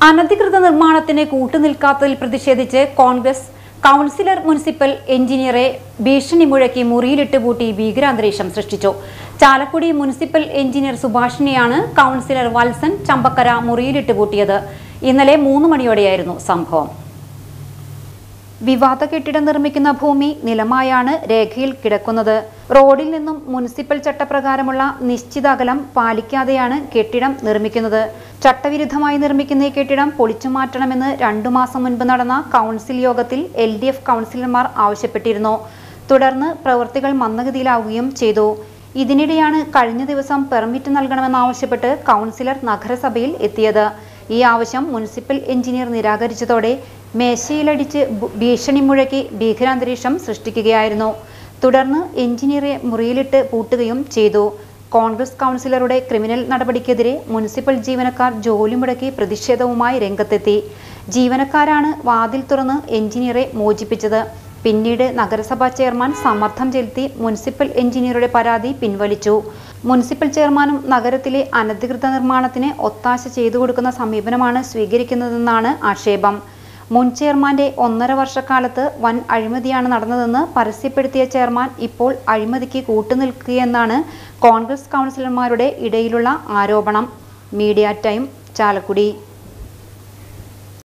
അനധികൃത നിർമ്മാണത്തിന് കൂട്ടുനിൽക്കാത്തതിൽ പ്രതിഷേധിച്ച് കോൺഗ്രസ് കൗൺസിലർ മുനിസിപ്പൽ എഞ്ചിനീയറെ ഭീഷണി മുഴക്കി മുറിയിലിട്ട് പൂട്ടി ഭീകരാന്തരീക്ഷം സൃഷ്ടിച്ചു ചാലക്കുടി മുനിസിപ്പൽ എഞ്ചിനീയർ സുഭാഷിനെയാണ് കൗൺസിലർ വത്സൻ ചമ്പക്കര മുറിയിലിട്ട് പൂട്ടിയത് ഇന്നലെ മൂന്ന് മണിയോടെയായിരുന്നു സംഭവം വിവാദ കെട്ടിടം നിർമ്മിക്കുന്ന ഭൂമി നിലമായാണ് രേഖയിൽ കിടക്കുന്നത് റോഡിൽ നിന്നും മുനിസിപ്പൽ ചട്ടപ്രകാരമുള്ള നിശ്ചിത അകലം പാലിക്കാതെയാണ് കെട്ടിടം നിർമ്മിക്കുന്നത് ചട്ടവിരുദ്ധമായി നിർമ്മിക്കുന്ന ഈ കെട്ടിടം പൊളിച്ചു മാറ്റണമെന്ന് രണ്ടു മാസം മുൻപ് നടന്ന കൗൺസിൽ യോഗത്തിൽ എൽ ഡി എഫ് കൗൺസിലർമാർ ആവശ്യപ്പെട്ടിരുന്നു തുടർന്ന് പ്രവൃത്തികൾ മന്ദഗതിയിലാവുകയും ചെയ്തു ഇതിനിടെയാണ് കഴിഞ്ഞ ദിവസം പെർമിറ്റ് നൽകണമെന്നാവശ്യപ്പെട്ട് കൗൺസിലർ നഗരസഭയിൽ എത്തിയത് ഈ ആവശ്യം മുനിസിപ്പൽ എഞ്ചിനീയർ നിരാകരിച്ചതോടെ മേശയിലടിച്ച് ഭു- ഭീഷണി മുഴക്കി ഭീകരാന്തരീക്ഷം സൃഷ്ടിക്കുകയായിരുന്നു തുടർന്ന് എഞ്ചിനീയറെ മുറിയിലിട്ട് പൂട്ടുകയും ചെയ്തു കോൺഗ്രസ് കൗൺസിലറുടെ ക്രിമിനൽ നടപടിക്കെതിരെ മുനിസിപ്പൽ ജീവനക്കാർ ജോലി മുടക്കി പ്രതിഷേധവുമായി രംഗത്തെത്തി ജീവനക്കാരാണ് വാതിൽ തുറന്ന് എഞ്ചിനീയറെ മോചിപ്പിച്ചത് പിന്നീട് നഗരസഭാ ചെയർമാൻ സമ്മർദ്ദം ചെലുത്തി മുനിസിപ്പൽ എഞ്ചിനീയറുടെ പരാതി പിൻവലിച്ചു മുനിസിപ്പൽ ചെയർമാനും നഗരത്തിലെ അനധികൃത നിർമ്മാണത്തിന് ഒത്താശ ചെയ്തു കൊടുക്കുന്ന സമീപനമാണ് സ്വീകരിക്കുന്നതെന്നാണ് ആക്ഷേപം മുൻ ചെയർമാന്റെ ഒന്നര വർഷക്കാലത്ത് വൻ അഴിമതിയാണ് നടന്നതെന്ന് പരസ്യപ്പെടുത്തിയ ചെയർമാൻ ഇപ്പോൾ അഴിമതിക്ക് കൂട്ടുനിൽക്കുകയെന്നാണ് കോൺഗ്രസ് കൗൺസിലർമാരുടെ ഇടയിലുള്ള ആരോപണം മീഡിയ ടൈം ചാലക്കുടി